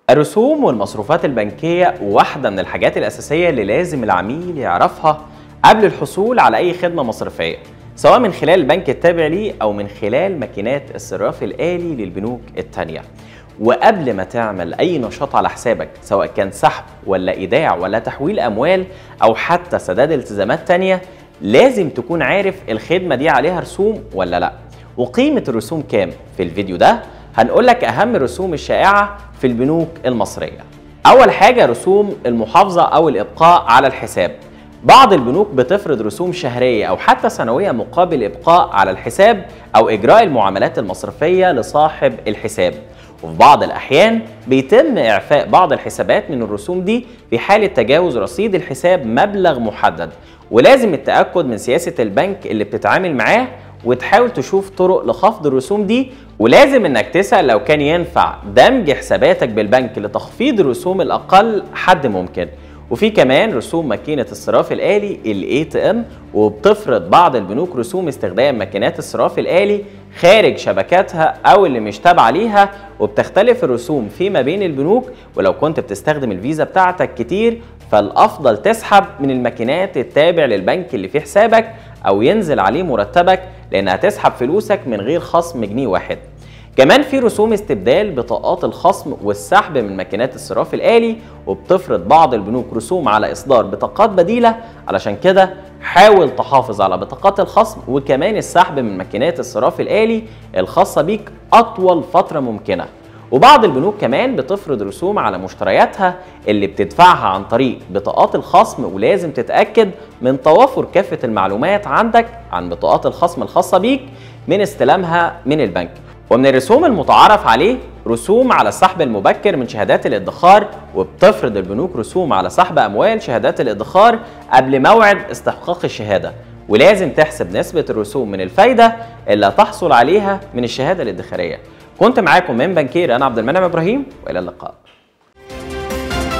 الرسوم والمصروفات البنكية واحدة من الحاجات الأساسية اللي لازم العميل يعرفها قبل الحصول على أي خدمة مصرفية سواء من خلال البنك التابع ليه أو من خلال ماكينات الصراف الآلي للبنوك التانية وقبل ما تعمل أي نشاط على حسابك سواء كان سحب ولا إيداع ولا تحويل أموال أو حتى سداد التزامات تانية لازم تكون عارف الخدمة دي عليها رسوم ولا لأ وقيمة الرسوم كام في الفيديو ده هنقول لك أهم الرسوم الشائعة في البنوك المصرية أول حاجة رسوم المحافظة أو الإبقاء على الحساب بعض البنوك بتفرض رسوم شهرية أو حتى سنوية مقابل إبقاء على الحساب أو إجراء المعاملات المصرفية لصاحب الحساب وفي بعض الأحيان بيتم إعفاء بعض الحسابات من الرسوم دي في حالة تجاوز رصيد الحساب مبلغ محدد ولازم التأكد من سياسة البنك اللي بتتعامل معاه وتحاول تشوف طرق لخفض الرسوم دي ولازم انك تسأل لو كان ينفع دمج حساباتك بالبنك لتخفيض الرسوم الأقل حد ممكن وفي كمان رسوم ماكينة الصراف الآلي ال ATM وبتفرض بعض البنوك رسوم استخدام ماكينات الصراف الآلي خارج شبكاتها أو اللي مش تابعة ليها وبتختلف الرسوم فيما بين البنوك ولو كنت بتستخدم الفيزا بتاعتك كتير فالأفضل تسحب من الماكينات التابع للبنك اللي في حسابك أو ينزل عليه مرتبك لأنها تسحب فلوسك من غير خصم جنيه واحد كمان في رسوم استبدال بطاقات الخصم والسحب من ماكينات الصراف الآلي وبتفرض بعض البنوك رسوم على إصدار بطاقات بديلة علشان كده حاول تحافظ على بطاقات الخصم وكمان السحب من ماكينات الصراف الآلي الخاصة بيك أطول فترة ممكنة وبعض البنوك كمان بتفرض رسوم على مشترياتها اللي بتدفعها عن طريق بطاقات الخصم ولازم تتأكد من توافر كافة المعلومات عندك عن بطاقات الخصم الخاصة بيك من استلامها من البنك ومن الرسوم المتعارف عليه رسوم على السحب المبكر من شهادات الادخار وبتفرض البنوك رسوم على سحب اموال شهادات الادخار قبل موعد استحقاق الشهاده ولازم تحسب نسبة الرسوم من الفايدة اللي هتحصل عليها من الشهادة الادخارية كنت معاكم من بنكير أنا عبد المنعم إبراهيم وإلى اللقاء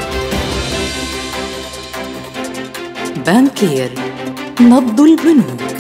بانكير نبض البنوك